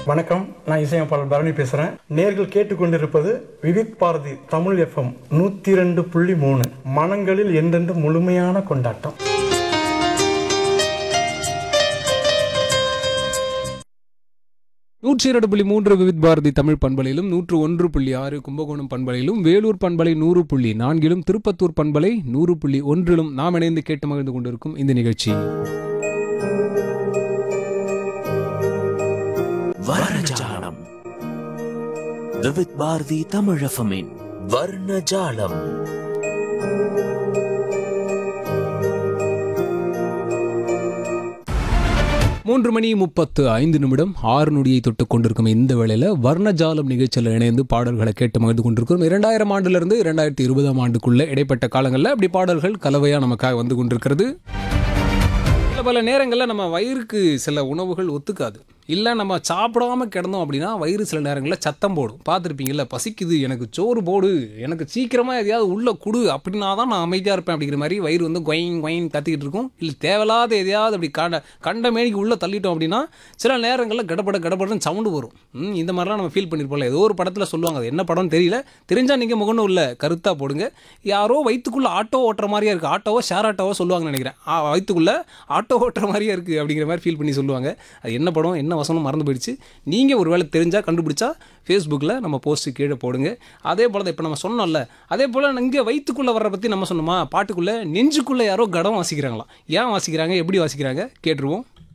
வணக்கம் நான் இசையமைப்பாளர் பரணி பேசுறேன் நேர்கள் கேட்டுக்கொண்டிருப்பது விவித் பாரதி தமிழ் எஃப்எம் நூத்தி ரெண்டு புள்ளி மூணு மனங்களில் என்றென்று முழுமையான கொண்டாட்டம் நூற்றி இரண்டு புள்ளி மூன்று விவித் பாரதி தமிழ் பண்பலையிலும் நூற்று ஒன்று புள்ளி ஆறு கும்பகோணம் பண்பலையிலும் வேலூர் பண்பலை நூறு புள்ளி நான்கிலும் திருப்பத்தூர் பண்பலை நூறு புள்ளி ஒன்றிலும் நாம் இணைந்து கேட்டு மகிழ்ந்து கொண்டிருக்கும் இந்த நிகழ்ச்சி வர்ணஜாலம் விவித் பாரதி தமிழஃபமின் வர்ணஜாலம் மூன்று மணி முப்பத்து ஐந்து நிமிடம் ஆறு நொடியை தொட்டு கொண்டிருக்கும் இந்த வேளையில் வர்ணஜாலம் நிகழ்ச்சியில் இணைந்து பாடல்களை கேட்டு மகிழ்ந்து கொண்டிருக்கிறோம் இரண்டாயிரம் ஆண்டிலிருந்து இரண்டாயிரத்தி இருபதாம் ஆண்டுக்குள்ள இடைப்பட்ட காலங்களில் அப்படி பாடல்கள் கலவையாக நமக்காக வந்து கொண்டிருக்கிறது சில பல நேரங்களில் நம்ம வயிறுக்கு சில உணவுகள் ஒத்துக்காது இல்லை நம்ம சாப்பிடாம கிடந்தோம் அப்படின்னா வயிறு சில நேரங்களில் சத்தம் போடும் பார்த்துருப்பீங்கல்ல பசிக்குது எனக்கு சோறு போடு எனக்கு சீக்கிரமாக எதையாவது உள்ள குடு அப்படின்னா தான் நான் அமைதியாக இருப்பேன் அப்படிங்கிற மாதிரி வயிறு வந்து கொயின் கொயின் கத்திக்கிட்டு இருக்கும் இல்லை தேவையில்லாத எதையாவது அப்படி கண்ட கண்ட மேனிக்கு உள்ளே தள்ளிட்டோம் அப்படின்னா சில நேரங்களில் கடப்பட கடப்படன்னு சவுண்டு வரும் ம், இந்த மாதிரிலாம் நம்ம ஃபீல் பண்ணியிருப்போம்ல ஏதோ ஒரு படத்தில் சொல்லுவாங்க அது என்ன படம்னு தெரியல தெரிஞ்சால் நீங்கள் முகணும் இல்லை கருத்தாக போடுங்க யாரோ வயிற்றுக்குள்ளே ஆட்டோ ஓட்டுற மாதிரியா இருக்குது ஆட்டோவோ ஷேர் ஆட்டோவோ சொல்லுவாங்கன்னு நினைக்கிறேன் ஆ, வயித்துக்குள்ளே ஆட்டோ ஓட்டுற மாதிரியா இருக்குது அப்படிங்கிற மாதிரி ஃபீல் பண்ணி சொல்லுவாங்க அது என்ன படம் என்ன வசனம் மறந்து போயிடுச்சு நீங்கள் ஒரு வேளை தெரிஞ்சால் கண்டுபிடிச்சா ஃபேஸ்புக்கில் நம்ம போஸ்ட்டு கீழே போடுங்க அதே போல் தான் இப்போ நம்ம சொன்னோம்ல அதே போல் இங்கே வயிற்றுக்குள்ளே வர்ற பற்றி நம்ம சொன்னோமா பாட்டுக்குள்ளே நெஞ்சுக்குள்ளே யாரோ கடம் வாசிக்கிறாங்களாம் ஏன் வாசிக்கிறாங்க எப்படி வாசிக்கிறாங்க கேட்டுருவோம்